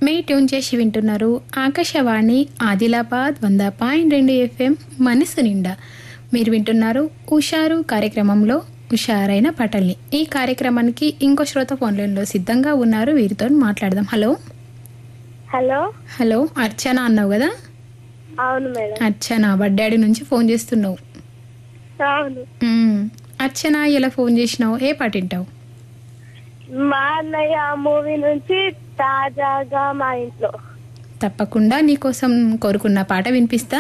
మీ tune చేసి వింటున్నారు ఆకాశవాణి ఆదిలాబాద్ వంద పాయింట్ రెండు ఎఫ్ఎం మనసు నిండా మీరు వింటున్నారు ఉషారు కార్యక్రమంలో ఉషారైన పటల్ని ఈ కార్యక్రమానికి ఇంకో శ్రోత ఫోన్ లైన్లో సిద్ధంగా ఉన్నారు వీరితో మాట్లాడదాం హలో హలో హలో అర్చన అన్నావు కదా అవును మేడం అర్చన బడ్డాడి నుంచి ఫోన్ చేస్తున్నావు అవును మ్మ్. అర్చన ఇలా ఫోన్ చేసినావు ఏ పాట వింటావు మా అన్నయ్య మూవీ నుంచి తాజాగా మా ఇంట్లో తప్పకుండా నీకోసం కోరుకున్న పాట వినిపిస్తా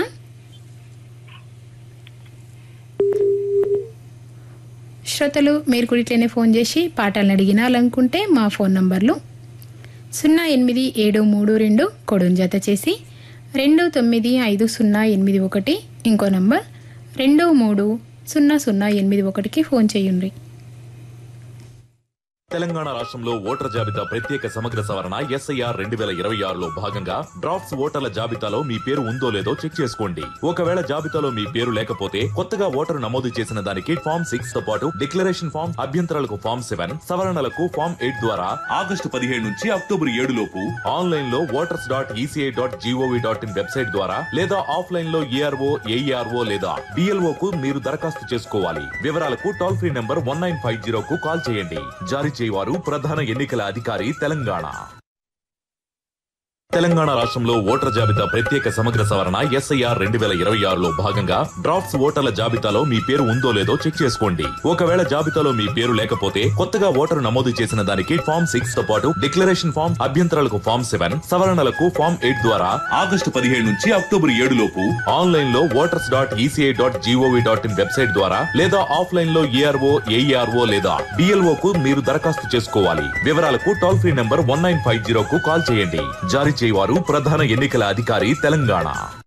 శ్రోతలు మీరు కూడా ఇట్లనే ఫోన్ చేసి పాటలను అడిగినాలనుకుంటే మా ఫోన్ నంబర్లు సున్నా ఎనిమిది ఏడు మూడు రెండు కొడును జత చేసి రెండు తొమ్మిది ఐదు సున్నా ఎనిమిది ఒకటి ఇంకో నంబర్ రెండు మూడు సున్నా సున్నా ఎనిమిది ఒకటికి ఫోన్ చేయండి తెలంగాణ రాష్ట్రంలో ఓటర్ జాబితా ప్రత్యేక సమగ్ర సవరణ ఎస్ఐఆర్ రెండు వేల ఇరవై ఆరులో భాగంగా డ్రాఫ్ట్స్ ఓటర్ల జాబితాలో మీ పేరు ఉందో లేదో చెక్ చేసుకోండి ఒకవేళ జాబితాలో మీ పేరు లేకపోతే కొత్తగా ఓటరు నమోదు చేసిన దానికి ఫామ్ సిక్స్ తో పాటు డిక్లరేషన్ ఫామ్ అభ్యంతరాలకు ఫామ్ సెవెన్ సవరణలకు ఫామ్ ఎయిట్ ద్వారా ఆగస్టు పదిహేడు నుంచి అక్టోబర్ ఏడు లోపు ఆన్లైన్ లో voters dot ECI dot GOV dot IN website ద్వారా లేదా ఆఫ్లైన్ లో ఏఆర్ఓ ఏఈఆర్ఓ లేదా డిఎల్ఓ కు మీరు దరఖాస్తు చేసుకోవాలి వివరాలకు toll free number one nine five zero కు కాల్ చేయండి జారీ చేయవారు ప్రధాన ఎన్నికల అధికారి తెలంగాణ తెలంగాణ రాష్ట్రంలో ఓటర్ జాబితా ప్రత్యేక సమగ్ర సవరణ ఎస్ఐఆర్ రెండు వేల ఇరవై ఆరులో భాగంగా డ్రాఫ్ట్స్ ఓటర్ల జాబితాలో మీ పేరు ఉందో లేదో చెక్ చేసుకోండి ఒకవేళ జాబితాలో మీ పేరు లేకపోతే కొత్తగా ఓటరు నమోదు చేసిన దానికి ఫామ్ సిక్స్ తో పాటు డిక్లరేషన్ ఫామ్ అభ్యంతరాలకు ఫామ్ సెవెన్ సవరణలకు ఫామ్ ఎయిట్ ద్వారా ఆగస్టు పదిహేడు నుంచి అక్టోబర్ ఏడు లోపు ఆన్లైన్ లో voters dot ECI dot GOV dot IN website ద్వారా లేదా ఆఫ్లైన్ లో ఏఆర్ఓ ఏఈఆర్ఓ లేదా డిఎల్ఓ కు మీరు దరఖాస్తు చేసుకోవాలి వివరాలకు toll free number one nine five zero కు కాల్ చేయండి జారీ చేయవారు ప్రధాన ఎన్నికల అధికారి తెలంగాణ